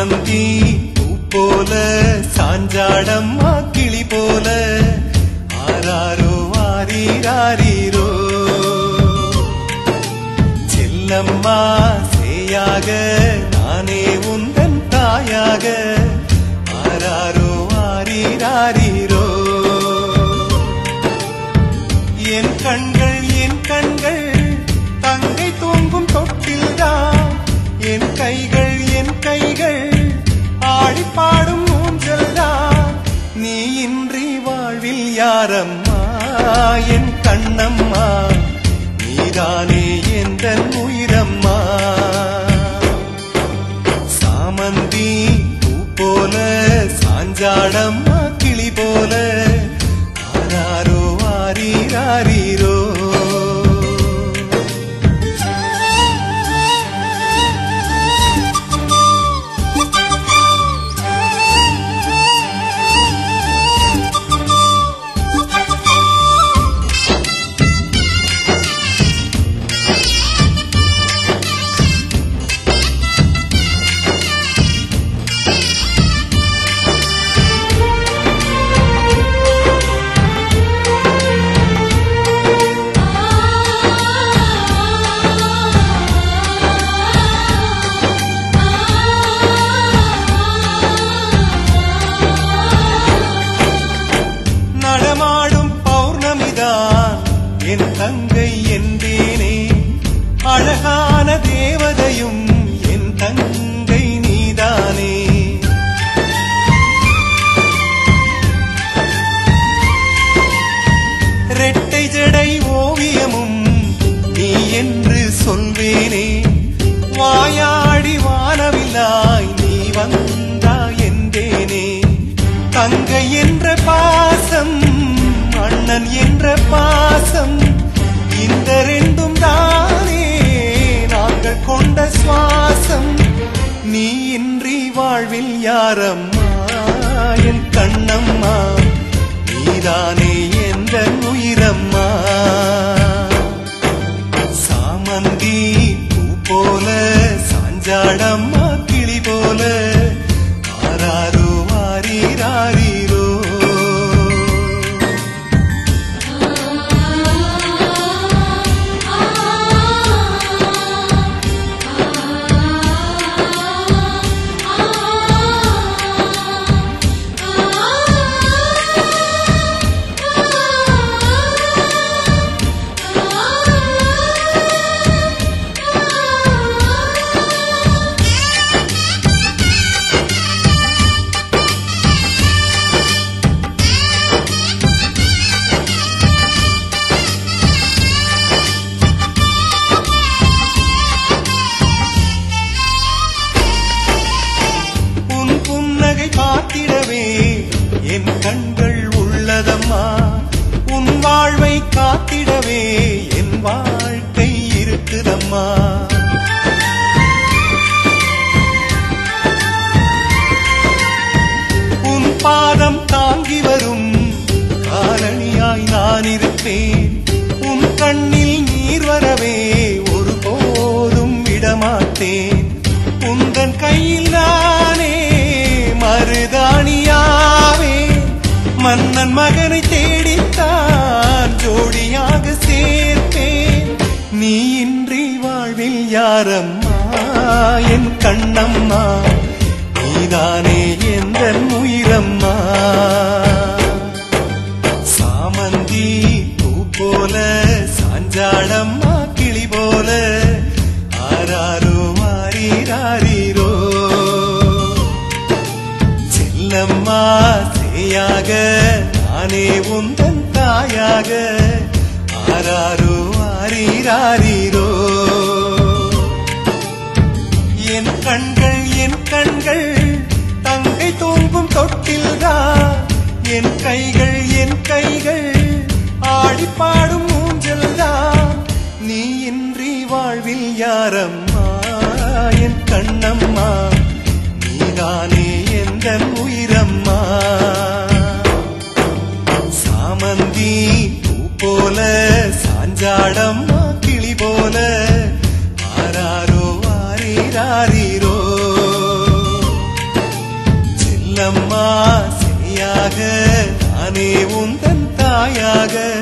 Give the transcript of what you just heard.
சாமந்தி பூ போல சாஞ்சாடம்மா கிளி போல ஆராரோ ஆரீராரீரோ செல்லம்மா சேயாக நானே உந்தன் தாயாக ஆராரோ ஆரீராரீரோ என் கண்கள் என் கண்கள் தங்கை தூங்கும் தொட்டில்தான் என் கைகள் என் கைகள் ஆடி பாடும் ஊஞ்சல்தான் நீ இன்றி வாழ்வில் யாரம்மா என் கண்ணம்மா நீதானே எந்த உயிரம்மா சாமந்தி பூ போல சாஞ்சாடம்மா கிளி போல ஆராரோ ஆரீராரீரோ நடமாடும் பௌர்ணமிதான் என் தங்கை என்றேனே அழகான தேவதையும் என் தங்கை நீதானே ரெட்டை ஜடை ஓவியமும் நீ என்று சொல்வேனே வாயாடி வானவில்லாய் நீ வந்தாய் என்றேனே தங்கை என்ற பாசம் அண்ணன் என்ற பாசம் இந்த ரெண்டும் தானே நாங்கள் கொண்ட சுவாசம் நீ இன்றி வாழ்வில் யாரம்மா என் கண்ணம்மா நீதானே எந்த உயிரம்மா சாமந்தி பூ போல சாஞ்சாடம்மா கிளி போல ஆராரோ ஆரீராரீரோ உன் புன்னகை காத்திடவே என் கண்கள் உள்ளதம்மா உன் வாழ்வை காத்திடவே என் வாழ்க்கை இருக்குதம்மா உன் பாதம் தாங்கி வரும் காலணியாய் நான் இருப்பேன் உன் கண்ணில் நீர் வரவே ஒருபோதும் விடமாட்டேன் உந்தன் கையில் நானே மருதாணியாவே மன்னன் மகனை தேடித்தான் ஜோடியாக சேர்ப்பேன் நீ இன்றி வாழ்வில் யாரம்மா என் கண்ணம்மா நீதானே எந்த உயிரம்மா சாமந்தி பூ போல சாஞ்சாடம்மா கிளி போல ஆராரோ ஆரீராரீரோ செல்லம்மா சேயாக நானே உந்தன் தாயாக ஆ- ஆராரோ ஆரீராரீரோ சாமந்தி பூ போல சாஞ்சாடம்மா கிளி போல ஆராரோ ஆரீராரீரோ செல்லம்மா சேயாக நானே உந்தன் தாயாக ஆராரோ ஆரீராரீரோ செல்லம்மா சேயாக நானே உந்தன் தாயாக ஆராரோ ஆரீராரீரோ செல்லம்மா சேயாக நானே உந்தன் தாயாக ஆராரோ ஆரீராரீரோ என் கண்கள் என் கண்கள் தங்கை தூங்கும் தொட்டில்தான் என் கைகள் என் கைகள் ஆடி பாடும் ஊஞ்சல்தான் நீ இன்றி வாழ்வில் யாரம்மா என் கண்ணம்மா நீதானே எந்த உயிரம்மா சாமந்தி பூ போல சாஞ்சாடம்மா கிளி போல ஆராரோ ஆரீராரீரோ அம்மா சேயாக நானே உந்தன் தாயாக